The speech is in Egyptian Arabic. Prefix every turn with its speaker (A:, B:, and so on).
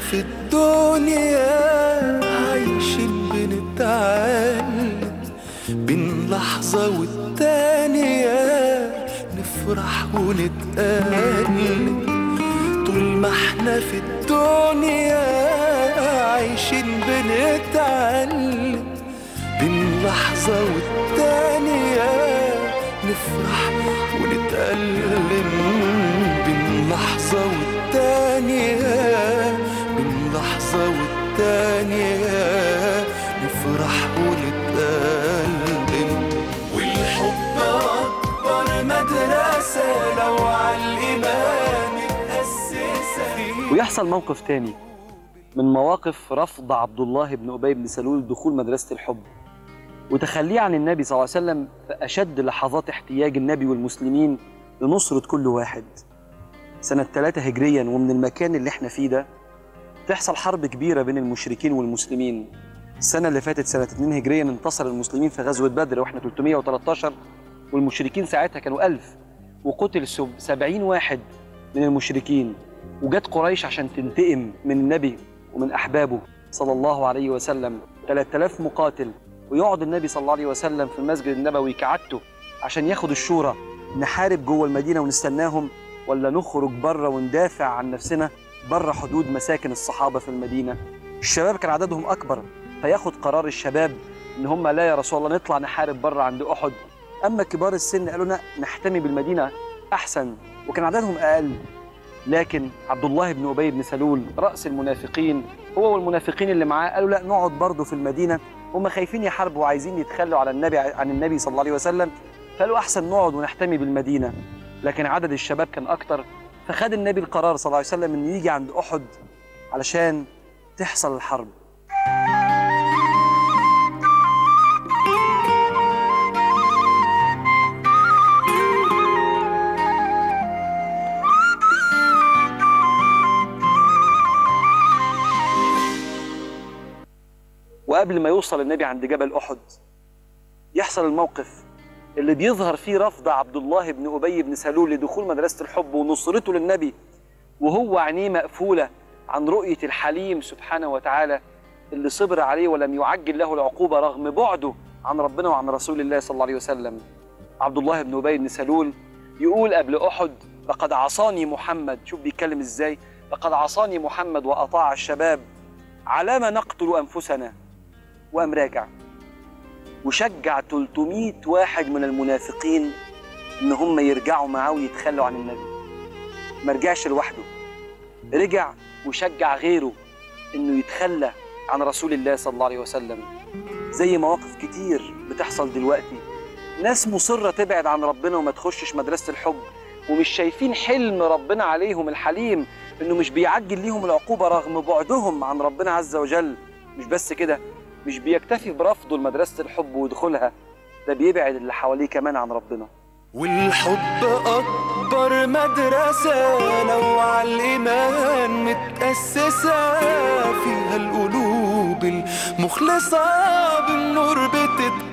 A: في الدنيا عايشين بنتعلم بين لحظة والتانية نفرح ونتألم طول ما احنا في الدنيا عايشين بنتعلم بين لحظة والتانية نفرح ونتألم بين لحظة والتانية بين لحظة والتانية نفرح ونتألم والحب أكبر مدرسة لو على الإيمان متأسسة
B: ويحصل موقف تاني من مواقف رفض عبد الله بن أبي بن سلول دخول مدرسة الحب وتخليه عن النبي صلى الله عليه وسلم في أشد لحظات احتياج النبي والمسلمين لنصرة كل واحد سنة 3 هجريا ومن المكان اللي احنا فيه ده تحصل حرب كبيرة بين المشركين والمسلمين السنة اللي فاتت سنة 2 هجريا انتصر المسلمين في غزوة بدر واحنا 313 والمشركين ساعتها كانوا 1000 وقتل سب- 70 واحد من المشركين وجت قريش عشان تنتقم من النبي ومن أحبابه صلى الله عليه وسلم 3000 مقاتل ويقعد النبي صلى الله عليه وسلم في المسجد النبوي كعادته عشان ياخد الشورى نحارب جوه المدينة ونستناهم ولا نخرج بره وندافع عن نفسنا بره حدود مساكن الصحابة في المدينة الشباب كان عددهم أكبر فياخد قرار الشباب إن هم لا يا رسول الله نطلع نحارب بره عند أحد أما كبار السن قالوا لا نحتمي بالمدينة أحسن وكان عددهم أقل لكن عبد الله بن أبي بن سلول رأس المنافقين هو والمنافقين اللي معاه قالوا لا نقعد برضه في المدينة هم خايفين يحاربوا وعايزين يتخلوا على النبي عن النبي صلى الله عليه وسلم فقالوا أحسن نقعد ونحتمي بالمدينة لكن عدد الشباب كان أكتر فخد النبي القرار صلى الله عليه وسلم إنه يجي عند أحد علشان تحصل الحرب وقبل ما يوصل النبي عند جبل أحد يحصل الموقف اللي بيظهر فيه رفض عبد الله بن أبي بن سلول لدخول مدرسة الحب ونصرته للنبي وهو عينيه مقفولة عن رؤية الحليم سبحانه وتعالى اللي صبر عليه ولم يعجل له العقوبة رغم بعده عن ربنا وعن رسول الله صلى الله عليه وسلم عبد الله بن أبي بن سلول يقول قبل أحد لقد عصاني محمد شوف بيتكلم ازاي لقد عصاني محمد وأطاع الشباب على ما نقتل أنفسنا وقام راجع وشجع 300 واحد من المنافقين ان هم يرجعوا معاه ويتخلوا عن النبي ما رجعش لوحده رجع وشجع غيره انه يتخلى عن رسول الله صلى الله عليه وسلم زي مواقف كتير بتحصل دلوقتي ناس مصرة تبعد عن ربنا وما تخشش مدرسة الحب ومش شايفين حلم ربنا عليهم الحليم انه مش بيعجل ليهم العقوبة رغم بعدهم عن ربنا عز وجل مش بس كده مش بيكتفي برفضه لمدرسة الحب ودخولها ده بيبعد اللي حواليه كمان عن ربنا
A: والحب أكبر مدرسة لو على الإيمان متأسسة فيها القلوب المخلصة بالنور بتتكلم